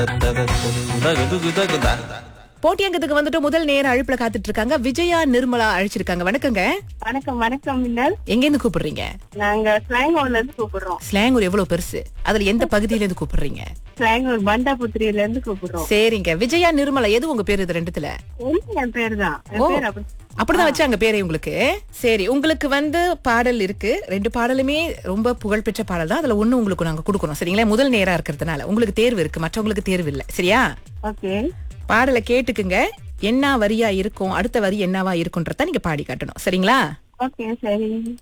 போட்டியங்கத்துக்கு வந்துட்டு முதல் நேர அழைப்புல காத்துட்டு இருக்காங்க விஜயா நிர்மலா அழைச்சிருக்காங்க வணக்கங்க வணக்கம் வணக்கம் மின்னல் எங்க இருந்து கூப்பிடுறீங்க நாங்க ஸ்லாங்கூர்ல இருந்து கூப்பிடுறோம் ஸ்லாங்கூர் எவ்வளவு பெருசு அதுல எந்த பகுதியில இருந்து கூப்பிடுறீங்க ஸ்லாங்கூர் பண்டாபுத்திரியில இருந்து கூப்பிடுறோம் சரிங்க விஜயா நிர்மலா எது உங்க பேரு இது ரெண்டுத்துல ஒண்ணு என் பேர் தான் என் பேர் அப்படி அப்படிதான் வச்சாங்க பேரே உங்களுக்கு சரி உங்களுக்கு வந்து பாடல் இருக்கு ரெண்டு பாடலுமே ரொம்ப புகழ்பெற்ற பாடல் தான் அதுல ஒண்ணு உங்களுக்கு நாங்க கொடுக்கணும் சரிங்களா முதல் நேரா இருக்கிறதுனால உங்களுக்கு தேர்வு இருக்கு மற்றவங்களுக்கு தேர்வு இல்ல சரியா ஓகே பாடலை கேட்டுக்குங்க என்ன வரியா இருக்கும் அடுத்த வரி என்னவா இருக்கும்ன்றத நீங்க பாடி காட்டணும் சரிங்களா ஓகே சரி